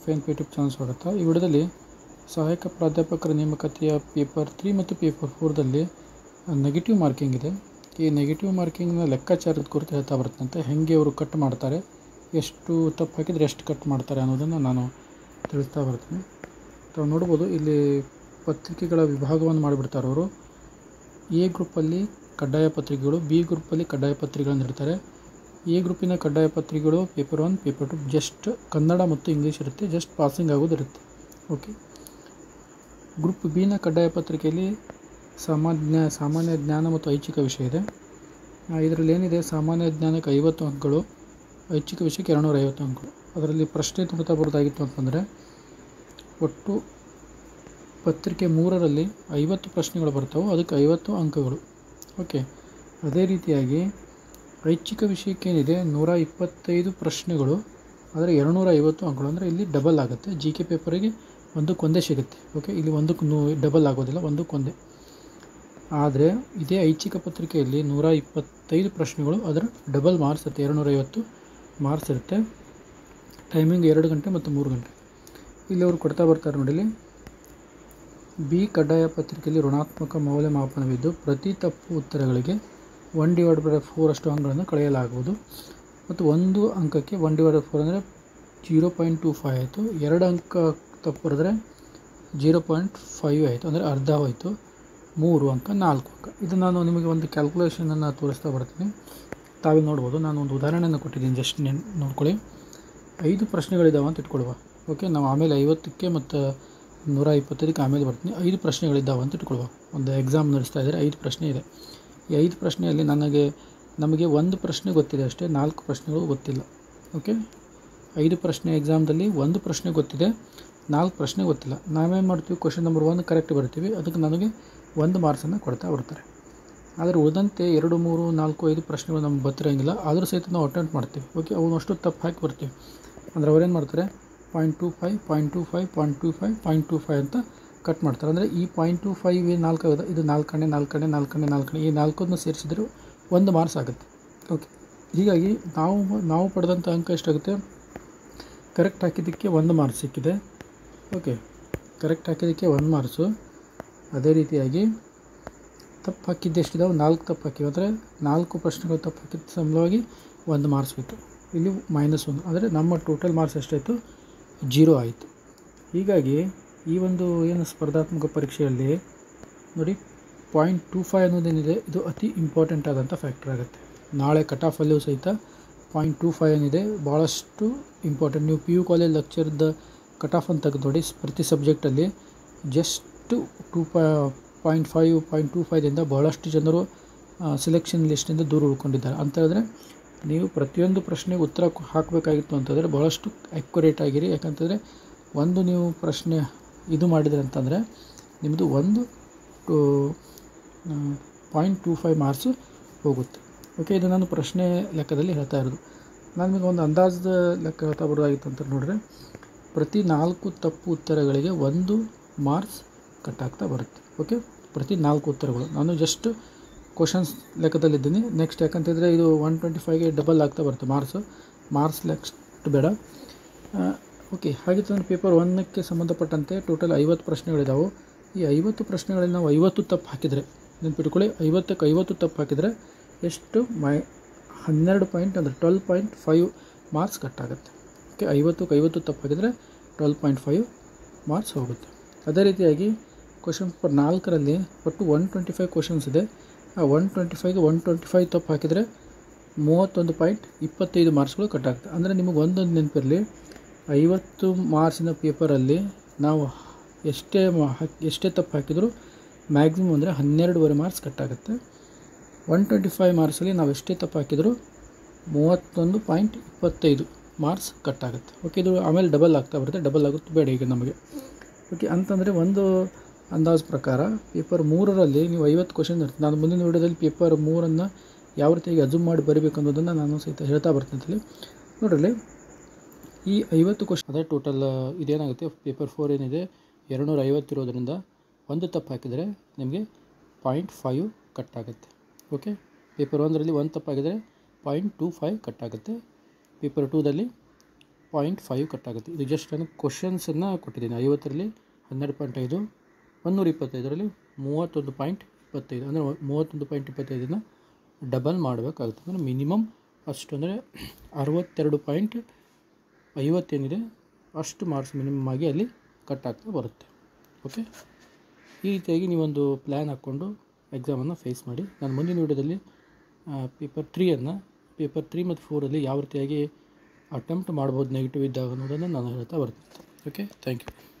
fine P YouTube channel ಸ್ವಾಗತ ಈ ವಿಡಿಯೋದಲ್ಲಿ ಸಹಾಯಕ ಪ್ರಾಧ್ಯಾಪಕರ ನೇಮಕಾತಿಯ ಪೇಪರ್ ತ್ರೀ ಮತ್ತು ಪೇಪರ್ ಫೋರ್ದಲ್ಲಿ ನೆಗೆಟಿವ್ ಮಾರ್ಕಿಂಗ್ ಇದೆ ಈ ನೆಗೆಟಿವ್ ಮಾರ್ಕಿಂಗ್ನ ಲೆಕ್ಕಾಚಾರದ ಕುರಿತು ಹೇಳ್ತಾ ಬರುತ್ತಂತೆ ಹೇಗೆ ಅವರು ಕಟ್ ಮಾಡ್ತಾರೆ ಎಷ್ಟು ತಪ್ಪು ಹಾಕಿದರೆ ಎಷ್ಟು ಕಟ್ ಮಾಡ್ತಾರೆ ಅನ್ನೋದನ್ನು ನಾನು ತಿಳಿಸ್ತಾ ಬರ್ತೀನಿ ತಾವು ನೋಡ್ಬೋದು ಇಲ್ಲಿ ಪತ್ರಿಕೆಗಳ ವಿಭಾಗವನ್ನು ಮಾಡಿಬಿಡ್ತಾರೆ ಅವರು ಎ ಗ್ರೂಪಲ್ಲಿ ಕಡ್ಡಾಯ ಪತ್ರಿಕೆಗಳು ಬಿ ಗ್ರೂಪಲ್ಲಿ ಕಡ್ಡಾಯ ಪತ್ರಿಕೆಗಳನ್ನು ಇಡ್ತಾರೆ ಎ ಗ್ರೂಪಿನ ಕಡ್ಡಾಯ ಪತ್ರಿಕೆಗಳು paper one paper two just Kannada ಮತ್ತು ಇಂಗ್ಲೀಷ್ ಇರುತ್ತೆ ಜಸ್ಟ್ ಪಾಸಿಂಗ್ ಆಗೋದಿರುತ್ತೆ ಓಕೆ ಗ್ರೂಪ್ ಬಿನ ಕಡ್ಡಾಯ ಪತ್ರಿಕೆಯಲ್ಲಿ ಸಾಮಾನ್ಯ ಸಾಮಾನ್ಯ ಜ್ಞಾನ ಮತ್ತು ಐಚ್ಛಿಕ ವಿಷಯ ಇದೆ ಇದರಲ್ಲಿ ಏನಿದೆ ಸಾಮಾನ್ಯ ಜ್ಞಾನಕ್ಕೆ ಐವತ್ತು ಅಂಕಗಳು ಐಚ್ಛಿಕ ವಿಷಯಕ್ಕೆ ಎರಡುನೂರ ಐವತ್ತು ಅಂಕಗಳು ಅದರಲ್ಲಿ ಪ್ರಶ್ನೆ ತುಂಬ್ತಾ ಬರೋದಾಗಿತ್ತು ಅಂತಂದರೆ ಒಟ್ಟು ಪತ್ರಿಕೆ ಮೂರರಲ್ಲಿ ಐವತ್ತು ಪ್ರಶ್ನೆಗಳು ಬರ್ತಾವೆ ಅದಕ್ಕೆ ಐವತ್ತು ಅಂಕಗಳು ಓಕೆ ಅದೇ ರೀತಿಯಾಗಿ ಐಚ್ಛಿಕ ವಿಷಯಕ್ಕೇನಿದೆ ನೂರ ಇಪ್ಪತ್ತೈದು ಪ್ರಶ್ನೆಗಳು ಆದರೆ ಎರಡುನೂರ ಐವತ್ತು ಅಂಕಗಳು ಅಂದರೆ ಇಲ್ಲಿ ಡಬಲ್ ಆಗುತ್ತೆ ಜಿ ಕೆ ಪೇಪರಿಗೆ ಒಂದಕ್ಕೊಂದೇ ಸಿಗುತ್ತೆ ಓಕೆ ಇಲ್ಲಿ ಒಂದಕ್ಕೆ ನೂ ಡಬಲ್ ಆಗೋದಿಲ್ಲ ಒಂದಕ್ಕೊಂದೇ ಆದರೆ ಇದೇ ಐಚ್ಛಿಕ ಪತ್ರಿಕೆಯಲ್ಲಿ ನೂರ ಇಪ್ಪತ್ತೈದು ಪ್ರಶ್ನೆಗಳು ಅದರ ಡಬಲ್ ಮಾರ್ಕ್ಸ್ ಇರುತ್ತೆ ಎರಡುನೂರೈವತ್ತು ಮಾರ್ಕ್ಸ್ ಇರುತ್ತೆ ಟೈಮಿಂಗ್ ಎರಡು ಗಂಟೆ ಮತ್ತು ಮೂರು ಗಂಟೆ ಇಲ್ಲಿ ಅವರು ಕೊಡ್ತಾ ಬರ್ತಾರೆ ನೋಡಿ ಇಲ್ಲಿ ಬಿ ಕಡ್ಡಾಯ ಪತ್ರಿಕೆಯಲ್ಲಿ ಋಣಾತ್ಮಕ ಮೌಲ್ಯಮಾಪನವಿದ್ದು ಪ್ರತಿ ತಪ್ಪು ಉತ್ತರಗಳಿಗೆ ಒನ್ ಡಿವೈಡ್ ಬೈ ಫೋರ್ ಅಷ್ಟು ಅಂಕಗಳನ್ನು ಕಳೆಯಲಾಗುವುದು ಮತ್ತು ಒಂದು ಅಂಕಕ್ಕೆ ಒನ್ ಡಿವೈಡ್ ಬೈ ಫೋರ್ ಅಂದರೆ ಜೀರೋ ಪಾಯಿಂಟ್ ಟೂ ಫೈವ್ ಆಯಿತು ಎರಡು ಅಂಕ ತಪ್ಪು ಬರೆದ್ರೆ ಜೀರೋ ಪಾಯಿಂಟ್ ಫೈವ್ ಆಯಿತು ಅಂದರೆ ಅರ್ಧ ಹೋಯಿತು ಮೂರು ಅಂಕ ನಾಲ್ಕು ಅಂಕ ಇದು ನಾನು ನಿಮಗೆ ಒಂದು ಕ್ಯಾಲ್ಕುಲೇಷನನ್ನು ತೋರಿಸ್ತಾ ಬರ್ತೀನಿ ತಾವೇ ನೋಡ್ಬೋದು ನಾನು ಒಂದು ಉದಾಹರಣೆಯನ್ನು ಕೊಟ್ಟಿದ್ದೀನಿ ಜಸ್ಟ್ ನೆನ್ ನೋಡ್ಕೊಳ್ಳಿ ಐದು ಪ್ರಶ್ನೆಗಳಿದ್ದಾವೆ ಅಂತ ಇಟ್ಕೊಳ್ವ ಓಕೆ ನಾವು ಆಮೇಲೆ ಐವತ್ತಕ್ಕೆ ಮತ್ತು ನೂರ ಇಪ್ಪತ್ತೈದಕ್ಕೆ ಆಮೇಲೆ ಬರ್ತೀನಿ ಐದು ಪ್ರಶ್ನೆಗಳಿದ್ದಾವೆ ಅಂತ ಇಟ್ಕೊಳ್ವ ಒಂದು ಎಕ್ಸಾಮ್ ನಡೆಸ್ತಾ ಇದ್ದಾರೆ ಐದು ಪ್ರಶ್ನೆ ಇದೆ ಈ ಐದು ಪ್ರಶ್ನೆಯಲ್ಲಿ ನನಗೆ ನಮಗೆ ಒಂದು ಪ್ರಶ್ನೆ ಗೊತ್ತಿದೆ ಅಷ್ಟೇ ನಾಲ್ಕು ಪ್ರಶ್ನೆಗಳು ಗೊತ್ತಿಲ್ಲ ಓಕೆ ಐದು ಪ್ರಶ್ನೆ ಎಕ್ಸಾಮ್ದಲ್ಲಿ ಒಂದು ಪ್ರಶ್ನೆ ಗೊತ್ತಿದೆ ನಾಲ್ಕು ಪ್ರಶ್ನೆ ಗೊತ್ತಿಲ್ಲ ನಾವೇನು ಮಾಡ್ತೀವಿ ಕ್ವಶನ್ ನಂಬರ್ ಒನ್ ಕರೆಕ್ಟ್ ಬರ್ತೀವಿ ಅದಕ್ಕೆ ನನಗೆ ಒಂದು ಮಾರ್ಕ್ಸನ್ನು ಕೊಡ್ತಾ ಬರ್ತಾರೆ ಆದರೆ ಉಳಿದಂತೆ ಎರಡು ಮೂರು ನಾಲ್ಕು ಐದು ಪ್ರಶ್ನೆಗಳು ನಮ್ಗೆ ಗೊತ್ತಿರೋಂಗಿಲ್ಲ ಆದರೂ ಸಹಿತ ನಾವು ಅಟೆಂಪ್ಟ್ ಮಾಡ್ತೀವಿ ಓಕೆ ಅವನಷ್ಟು ತಪ್ಪು ಹಾಕಿ ಬರ್ತೀವಿ ಅಂದರೆ ಅವ್ರೇನು ಮಾಡ್ತಾರೆ point two five point two five point two five point two five ಅಂತ ಕಟ್ ಮಾಡ್ತಾರೆ ಅಂದರೆ ಈ ಪಾಯಿಂಟ್ ಟು ಫೈವ್ ಏನು ನಾಲ್ಕು ಆಗಿದೆ ಇದು ನಾಲ್ಕನೇ ನಾಲ್ಕನೇ ನಾಲ್ಕನೇ ನಾಲ್ಕನೇ ಈ ನಾಲ್ಕನ್ನು ಸೇರಿಸಿದ್ರು ಒಂದು ಮಾರ್ಕ್ಸ್ ಆಗುತ್ತೆ ಓಕೆ ಹೀಗಾಗಿ ನಾವು ನಾವು ಪಡೆದಂಥ ಅಂಕ ಎಷ್ಟಾಗುತ್ತೆ ಕರೆಕ್ಟ್ ಹಾಕಿದ್ದಕ್ಕೆ ಒಂದು ಮಾರ್ಕ್ಸ್ ಸಿಕ್ಕಿದೆ ಓಕೆ ಕರೆಕ್ಟ್ ಹಾಕಿದ್ದಕ್ಕೆ ಒಂದು ಮಾರ್ಕ್ಸು ಅದೇ ರೀತಿಯಾಗಿ ತಪ್ಪು ಹಾಕಿದ್ದು ಎಷ್ಟಿದಾವೆ ನಾಲ್ಕು ತಪ್ಪು ಹಾಕಿವೆ ಅಂದರೆ ನಾಲ್ಕು ಪ್ರಶ್ನೆಗಳು ತಪ್ಪು ಹಾಕಿದ ಸಲುವಾಗಿ ಒಂದು ಮಾರ್ಕ್ಸ್ ಬಿತ್ತು ಇಲ್ಲಿ ಮೈನಸ್ ಒಂದು ಅಂದರೆ ನಮ್ಮ ಟೋಟಲ್ ಮಾರ್ಕ್ಸ್ ಎಷ್ಟಾಯಿತು ಜೀರೋ ಆಯಿತು ಹೀಗಾಗಿ ಈ ಒಂದು ಏನು ಸ್ಪರ್ಧಾತ್ಮಕ ಪರೀಕ್ಷೆಯಲ್ಲಿ ನೋಡಿ ಪಾಯಿಂಟ್ ಟೂ ಫೈವ್ ಅನ್ನೋದೇನಿದೆ ಇದು ಅತಿ ಇಂಪಾರ್ಟೆಂಟ್ ಆದಂಥ ಫ್ಯಾಕ್ಟರ್ ಆಗುತ್ತೆ ನಾಳೆ ಕಟ್ ಆಫಲ್ಲೂ ಸಹಿತ ಪಾಯಿಂಟ್ ಟೂ ಫೈವ್ ಏನಿದೆ ಭಾಳಷ್ಟು ಇಂಪಾರ್ಟೆಂಟ್ ನೀವು ಪಿ ಯು ಕಾಲೇಜ್ ಲೆಕ್ಚರ್ದ ಕಟ್ ಆಫ್ ಅಂತ ತೆಗೆದು ನೋಡಿ ಪ್ರತಿ ಸಬ್ಜೆಕ್ಟಲ್ಲಿ just two point five point two ಫೈವ್ದಿಂದ ಬಹಳಷ್ಟು ಜನರು ಸಿಲೆಕ್ಷನ್ ಲಿಸ್ಟಿಂದ ದೂರ ಉಳ್ಕೊಂಡಿದ್ದಾರೆ ಅಂತ ಹೇಳಿದ್ರೆ ನೀವು ಪ್ರತಿಯೊಂದು ಪ್ರಶ್ನೆಗೆ ಉತ್ತರ ಹಾಕಬೇಕಾಗಿತ್ತು ಅಂತಂದರೆ ಭಾಳಷ್ಟು ಆ್ಯಕ್ಯುರೇಟ್ ಆಗಿರಿ ಯಾಕಂತಂದರೆ ಒಂದು ನೀವು ಪ್ರಶ್ನೆ ಇದು ಮಾಡಿದ್ರೆ ಅಂತಂದರೆ ನಿಮ್ಮದು ಒಂದು two point two five marks ಹೋಗುತ್ತೆ ಓಕೆ ಇದು ನಾನು ಪ್ರಶ್ನೆ ಲೆಕ್ಕದಲ್ಲಿ ಹೇಳ್ತಾ ಇರೋದು ನಾನು ನಿಮಗೆ ಒಂದು ಅಂದಾಜು ಲೆಕ್ಕ ಹೇಳ್ತಾ ಬರೋದಾಗಿತ್ತು ಅಂತ ನೋಡಿದ್ರೆ ಪ್ರತಿ ನಾಲ್ಕು ತಪ್ಪು ಉತ್ತರಗಳಿಗೆ ಒಂದು ಮಾರ್ಕ್ಸ್ ಕಟ್ ಆಗ್ತಾ ಬರುತ್ತೆ ಓಕೆ ಪ್ರತಿ ನಾಲ್ಕು ಉತ್ತರಗಳು ನಾನು ಜಸ್ಟ್ ಕ್ವಶನ್ಸ್ ಲೆಕ್ಕದಲ್ಲಿದ್ದೀನಿ ನೆಕ್ಸ್ಟ್ ಯಾಕಂತಂದರೆ ಇದು ಒನ್ ಟ್ವೆಂಟಿ ಫೈವ್ಗೆ ಡಬಲ್ ಆಗ್ತಾ ಬರುತ್ತೆ ಮಾರ್ಕ್ಸು ಮಾರ್ಕ್ಸ್ ನೆಕ್ಸ್ಟ್ ಬೇಡ ಓಕೆ ಹಾಗಿತ್ತಂದ್ರೆ ಪೇಪರ್ ಒನ್ನಕ್ಕೆ ಸಂಬಂಧಪಟ್ಟಂತೆ ಟೋಟಲ್ ಐವತ್ತು ಪ್ರಶ್ನೆಗಳಿದಾವೆ ಈ ಐವತ್ತು ಪ್ರಶ್ನೆಗಳಲ್ಲಿ ನಾವು ಐವತ್ತು ತಪ್ಪು ಹಾಕಿದರೆ ನೆನ್ಪಿಟ್ಕೊಳ್ಳಿ ಐವತ್ತಕ್ಕೆ ಐವತ್ತು ತಪ್ಪು ಹಾಕಿದರೆ ಎಷ್ಟು ಮೈ ಹನ್ನೆರಡು ಪಾಯಿಂಟ್ ಅಂದರೆ twelve point five marks cut ಆಗುತ್ತೆ ಓಕೆ ಐವತ್ತಕ್ಕೆ ಐವತ್ತು ತಪ್ಪು ಹಾಕಿದರೆ ಟ್ವೆಲ್ ಪಾಯಿಂಟ್ ಫೈವ್ ಮಾರ್ಕ್ಸ್ ಹೋಗುತ್ತೆ ಅದೇ ರೀತಿಯಾಗಿ ಕ್ವಶನ್ ಪೇಪರ್ ನಾಲ್ಕರಲ್ಲಿ ಒಟ್ಟು ಒನ್ ಟ್ವೆಂಟಿ ಫೈವ್ ಕ್ವಶನ್ಸ್ ಇದೆ ಆ ಒನ್ ಟ್ವೆಂಟಿ ಫೈವ್ಗೆ ಒನ್ ಟ್ವೆಂಟಿ ಫೈವ್ ತಪ್ಪು ಹಾಕಿದರೆ ಮೂವತ್ತೊಂದು ಪಾಯಿಂಟ್ ಇಪ್ಪತ್ತೈದು ಮಾರ್ಕ್ಸ್ಗಳು ಕಟ್ ಆಗುತ್ತೆ ಅಂದರೆ ನಿಮಗೆ ಒಂದೊಂದು ನೆನಪಿರಲಿ ಐವತ್ತು ಮಾರ್ಕ್ಸಿನ ಪೇಪರಲ್ಲಿ ನಾವು ಎಷ್ಟೇ ಮಾ ಹಾಕಿ ಎಷ್ಟೇ ತಪ್ಪು ಹಾಕಿದರೂ ಮ್ಯಾಕ್ಸಿಮಮ್ ಅಂದರೆ ಹನ್ನೆರಡುವರೆ ಮಾರ್ಕ್ಸ್ ಕಟ್ ಆಗುತ್ತೆ ಒನ್ ಟ್ವೆಂಟಿ ಫೈವ್ ಮಾರ್ಕ್ಸಲ್ಲಿ ನಾವು ಎಷ್ಟೇ ತಪ್ಪು ಹಾಕಿದರೂ ಮೂವತ್ತೊಂದು ಪಾಯಿಂಟ್ ಇಪ್ಪತ್ತೈದು ಮಾರ್ಕ್ಸ್ ಕಟ್ ಆಗುತ್ತೆ ಓಕೆ ಇದು ಆಮೇಲೆ ಡಬಲ್ ಆಗ್ತಾ ಬರುತ್ತೆ ಡಬಲ್ ಆಗುತ್ತೆ ಬೇಡ ಈಗ ನಮಗೆ ಓಕೆ ಅಂತಂದರೆ ಒಂದು ಅಂದಾಜು ಪ್ರಕಾರ ಪೇಪರ್ ಮೂರರಲ್ಲಿ ನೀವು ಐವತ್ತು ಕ್ವಶನ್ ಇರ್ತದೆ ನಾನು ಮುಂದಿನ ವಿಡಿಯೋದಲ್ಲಿ ಪೇಪರ್ ಮೂರನ್ನು ಯಾವ ರೀತಿಯಾಗಿ ಅಜೂಮ್ ಮಾಡಿ ಬರೀಬೇಕು ಅನ್ನೋದನ್ನು ನಾನು ಸಹಿತ ಹೇಳ್ತಾ ಬರ್ತೀನಿ ನೋಡ್ರಲ್ಲಿ ಈ ಐವತ್ತು ಕ್ವಶನ್ ಅದೇ ಟೋಟಲ್ ಇದೇನಾಗುತ್ತೆ ಪೇಪರ್ ಫೋರ್ ಏನಿದೆ ಎರಡುನೂರ ಐವತ್ತಿರೋದ್ರಿಂದ ಒಂದು ತಪ್ಪು ಹಾಕಿದರೆ ನಿಮಗೆ ಪಾಯಿಂಟ್ ಫೈವ್ ಕಟ್ ಆಗುತ್ತೆ ಓಕೆ ಪೇಪರ್ ಒಂದರಲ್ಲಿ ಒಂದು ತಪ್ಪಾಗಿದರೆ ಪಾಯಿಂಟ್ ಟೂ ಫೈವ್ ಕಟ್ ಆಗುತ್ತೆ ಪೇಪರ್ ಟೂದಲ್ಲಿ ಪಾಯಿಂಟ್ ಫೈವ್ ಕಟ್ ಆಗುತ್ತೆ ಇದು ಜಸ್ಟ್ ನಾನು ಕ್ವಶನ್ಸನ್ನು ಕೊಟ್ಟಿದ್ದೀನಿ ಐವತ್ತರಲ್ಲಿ ಹನ್ನೆರಡು ಪಾಯಿಂಟ್ ಐದು ಒಂದೂರ ಇಪ್ಪತ್ತೈದರಲ್ಲಿ ಮೂವತ್ತೊಂದು ಪಾಯಿಂಟ್ ಇಪ್ಪತ್ತೈದು ಅಂದರೆ ಮೂವತ್ತೊಂದು ಪಾಯಿಂಟ್ ಇಪ್ಪತ್ತೈದನ್ನು ಡಬಲ್ ಮಾಡಬೇಕಾಗುತ್ತೆ ಅಂದರೆ ಮಿನಿಮಮ್ ಅಷ್ಟು ಅಂದರೆ ಅರವತ್ತೆರಡು ಪಾಯಿಂಟ್ ಐವತ್ತೇನಿದೆ ಅಷ್ಟು ಮಾರ್ಕ್ಸ್ ಮಿನಿಮಮ್ ಆಗಿ ಅಲ್ಲಿ ಕಟ್ ಆಗ್ತಾ ಬರುತ್ತೆ ಓಕೆ ಈ ರೀತಿಯಾಗಿ ನೀವೊಂದು ಪ್ಲ್ಯಾನ್ ಹಾಕ್ಕೊಂಡು ಎಕ್ಸಾಮನ್ನು ಫೇಸ್ ಮಾಡಿ ನಾನು ಮುಂದಿನ ವಿಡಿಯೋದಲ್ಲಿ ಪೇಪರ್ ತ್ರೀಯನ್ನು ಪೇಪರ್ ತ್ರೀ ಮತ್ತು ಫೋರಲ್ಲಿ ಯಾವ ರೀತಿಯಾಗಿ ಅಟೆಂಪ್ಟ್ ಮಾಡ್ಬೋದು ನೆಗೆಟಿವ್ ಇದ್ದಾಗ ಅನ್ನೋದನ್ನು ನಾನು ಹೇಳ್ತಾ ಬರ್ತೀನಿ ಓಕೆ ಥ್ಯಾಂಕ್ ಯು